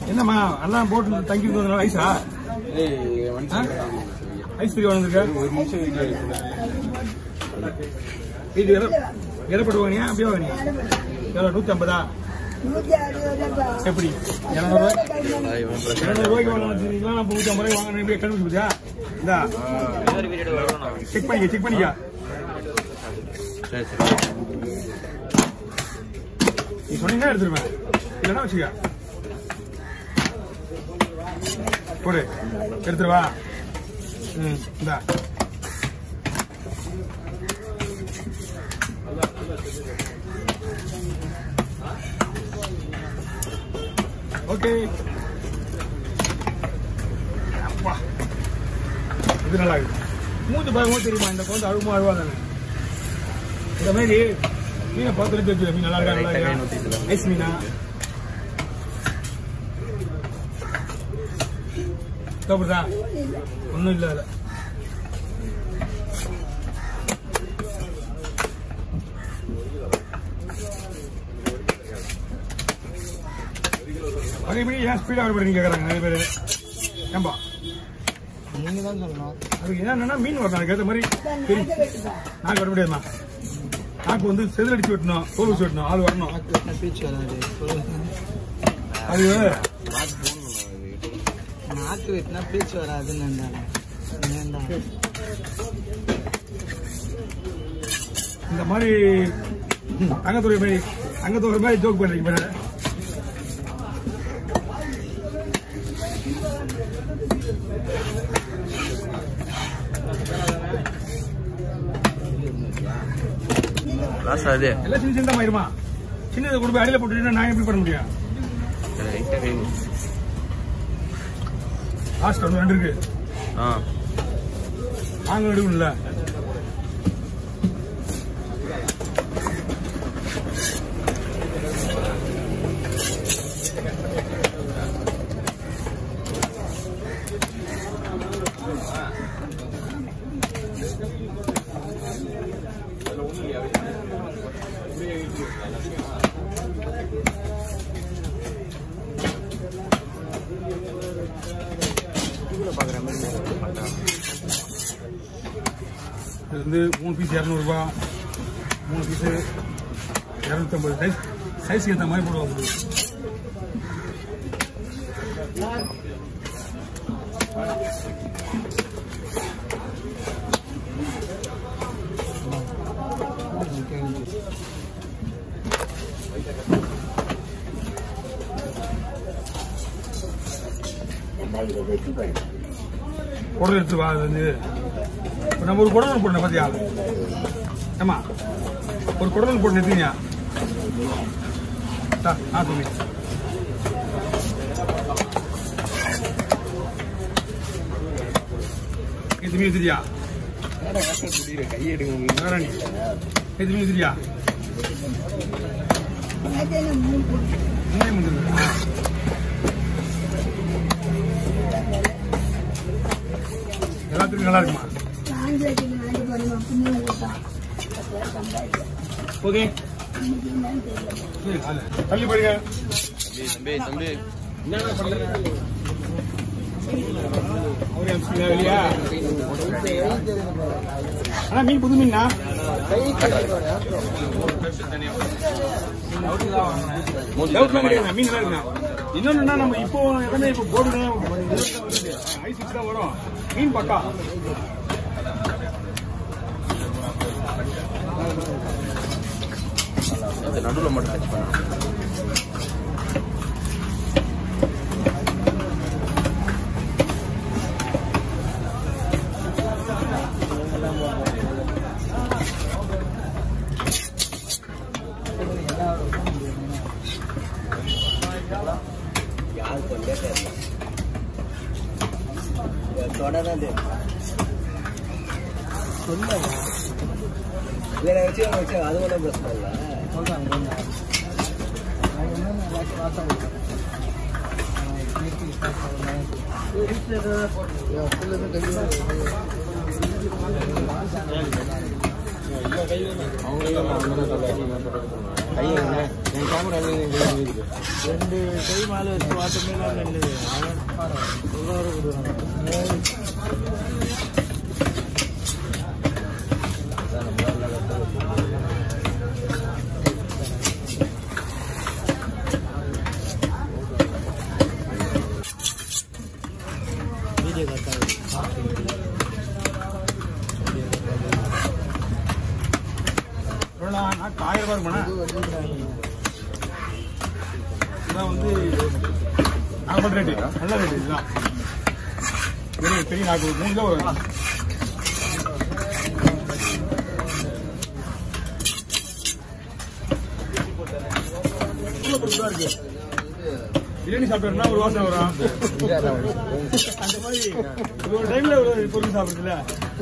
என்னம்மா எல்லாம் போட்டு தங்கி இருந்ததுனால ஐஸா ஐஸ் பிரி வந்திருக்க ஒரு நிமிஷம் வீடியோ இது எடை எடைப்பட்டு வாங்கினியா அப்படியே வாங்கினியா எவ்வளோ நூற்றி ஐம்பதா எப்படி இரநூறுவா இரநூறு ரூபாய்க்கு வாங்கலாம் வச்சுருக்கீங்களா நம்ம நூற்றி ஐம்பது ரூபாய் வாங்கணும் எப்படி கண்டுபிடிச்சு பார்த்தியா இந்தா செக் பண்ணிக்க செக் பண்ணிக்க சரி சரி நீ சொன்னீங்கன்னா எடுத்துருவேன் இல்லைன்னா வச்சுக்க போடு எடுத்துருவா ம் இந்தா ஓகே அப்பா இது நல்லா இருக்கு மூஞ்சி பயமா தெரியுமா இந்த குழந்தை அழுமா அழுவாங்க இந்த மாதிரி மீனை பார்த்துட்டு தெரிஞ்சு மீன் நல்லா இருக்கா நல்லா இருக்கா ஐஸ் மீனா சாப்பிடுதா ஒன்றும் இல்லை அதில் அதேபடி ஏன் ஸ்பீடாக வரப்படுறீங்க கேட்குறாங்க நிறைய பேர் ஏன்பா நீங்க தான் சொல்லணும் அதுக்கு என்னன்னா மீன் வரணும் அதுக்கேற்ற மாதிரி சரி நாக்கு வர முடியாதுமா நாக்கு வந்து செதில் அடிச்சு வெட்டணும் தோல் வச்சு வெட்டணும் ஆள் வரணும் என்ன பேச்சு வராது அது நாக்கு வெட்டினா பேச்சு வராதுன்னு இருந்தாங்க ஏன்டா இந்த மாதிரி தங்கத்துறை மாதிரி தங்கத்துறை மாதிரி ஜோக் பண்றீங்க பாரு. லாஸ் அது எல்லாம் சின்ன சின்னதா ஆயிருமா சின்னதை கொண்டு போய் அடியில போட்டுட்டீங்கன்னா நான் எப்படி பண்ண முடியும் ரைட்டாக வேணும் லாஸ்ட் ஒன்று ரெண்டு இருக்கு ஆ நாங்க எடுக்கணும்ல இது வந்து மூணு பீஸ் இரநூறுபா மூணு பீஸு இரநூத்தம்பது சைஸ் சைஸ்க்கு ஏற்ற மாதிரி போடுவாங்க குடல் எடுத்து வா அது வந்து இப்ப நம்ம ஒரு குடல் போடணும் பாத்தியா ஏமா ஒரு குடல் போட்டு நிறுத்திங்க ஆ சொல்லி இது மீன் தெரியா கை எடுங்க நாராயணி இது மீன் தெரியா மூணே முடிஞ்சது எல்லாத்துக்கும் நல்லா இருக்குமா ஓகே தள்ளி போடுங்க தம்பி தம்பி அவரே அனுப்பிச்சிங்களா வெளியா ஆனா மீன் புது மீனா டவுட்லாம் கிடையாது மீன் நல்லா இருக்குண்ணா இன்னொன்னுன்னா நம்ம இப்போ எல்லாமே இப்போ போர்டு ஐஸ் தான் வரும் மீன் பக்கா அது நடுவில் மட்டும் டச் பண்ண அது ஒன்றும் பிரச்சனை இல்லை சொல்றாங்க ரெண்டு கை மேலே வச்சு வாட்டமே தான் நின்றுது உள்ளார கொடுக்குறாங்க வீடியோ எவ்வளோ நான் ஆயிரம் ரூபாய் இருக்குமாண்ணா இதான் வந்து நாகப்பட்ட ரேட்டு நல்ல ரேட்டு இதுதான் பெரிய பெரிய நாக்கு மூணு கிலோ வரும் இவ்வளவு பெருசா இருக்கு. பிரியாணி சாப்பிட்டோம்னா ஒரு வாசனை வரும் அந்த மாதிரி இது ஒரு டைம்ல ஒரு பொருள் சாப்பிடுறதுல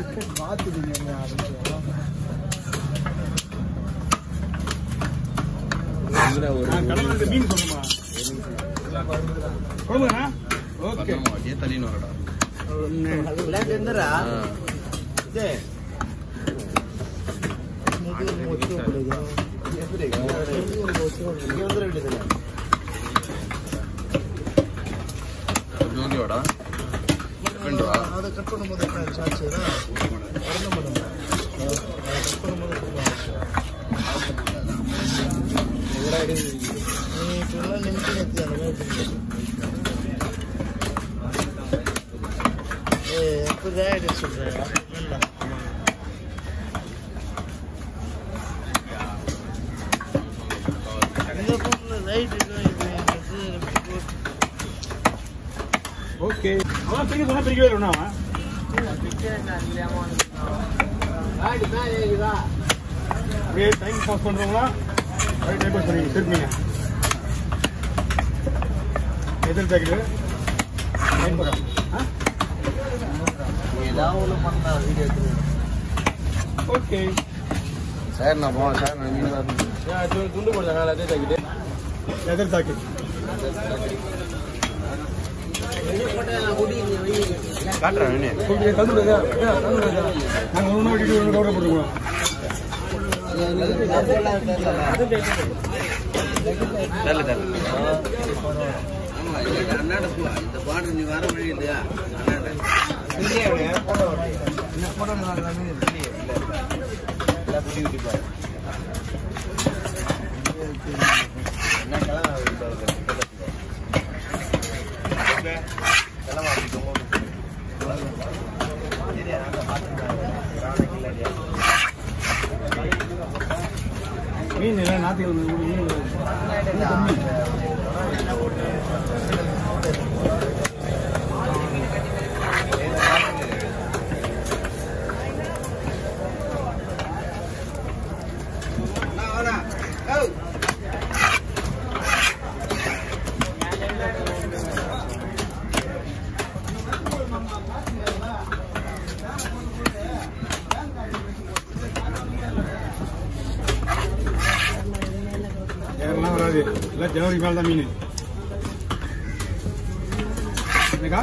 நான் கடல்ல இருக்க மீன் சொல்லுமா குழம்புண்ணா ஓகே அப்படியே தள்ளின்னு வரடா ಲ್ಯಾಂಡ್ ಎಂದರ ಇದೆ ಜೋಗಿ ವಾಡ ಡಿಪೆಂಡ್ವಾ ಅದು ಕಟ್ಕೊಂಡು ಬಂದ ಚಾರ್ಜ್ ಹೊರಗೆ ಮಾಡೋಣ ಕಟ್ಕೊಂಡು ಬಂದ ನಿಮ್ಗೆ ஏ எப்படி ஆயிடு சொல்றேன் இந்த பொண்ணு ரைட் இது இது ஓகே அவன் பிரிக்க சொன்னா பிரிக்கவே இல்லை அவன் அப்படியே டைம் பாஸ் பண்றவங்களா அப்படியே டைம் பாஸ் பண்ணி திருப்பிங்க எதிர் பேக்கெட்டு டைம் பாஸ் ஏதாவது ஒன்று பண்ணா வீடியோ எடுத்து ஓகே சார் நான் போவேன் சார் நான் மீன் தான் துண்டு போடுறேன் அதே தாக்கிட்டு எதிர் பேக்கெட் காட்டுறேன் மீன் ஓகே கலந்து விடுங்க கலந்து விடுங்க நாங்கள் ஒன்று வெட்டிட்டு ஒன்று கவரை போட்டுருவோம் தெரியல தெரியல இந்த பாட்டு நீ வர வழி இல்லையா மீன் இல்லை நாற்றுக்கிழமை மீன் இல்லை. யாரெல்லாம் வராது எல்லாம் ஜனவரி மேல தான் மீன் என்னக்கா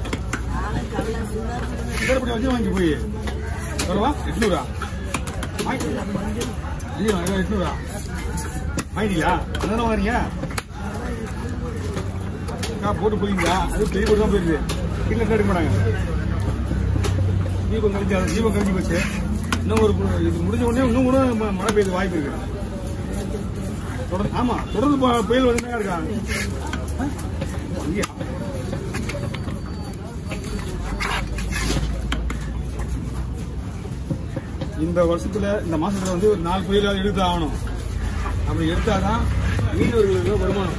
இப்படி வச்சு வாங்கி போய் சொல்லவா எட்நூறா வாங்கி இல்லையா இதோ எட்நூறா வாங்கிட்டீங்களா அதான் வாங்க அக்கா போட்டு போறீங்களா அது பெரிய போட்டு தான் போயிருது கீழே எடுக்க மாட்டாங்க தீபம் கழிச்சு அது தீபம் கழிச்சு போச்சு இன்னும் ஒரு இது முடிஞ்ச உடனே இன்னும் கூட ம- மழை பெய்யுது வாய்ப்பு இருக்கு தொடர்ந்து ஆமா தொடர்ந்து ப- புயல் வந்துட்டே இருக்காங்க ஆ? இங்கேயா? இந்த வருஷத்துல இந்த மாசத்துல வந்து ஒரு நாலு புயலாவது எடுத்து ஆகணும் அப்படி எடுத்தாதான் மீனவர்களுக்கு வருமானம்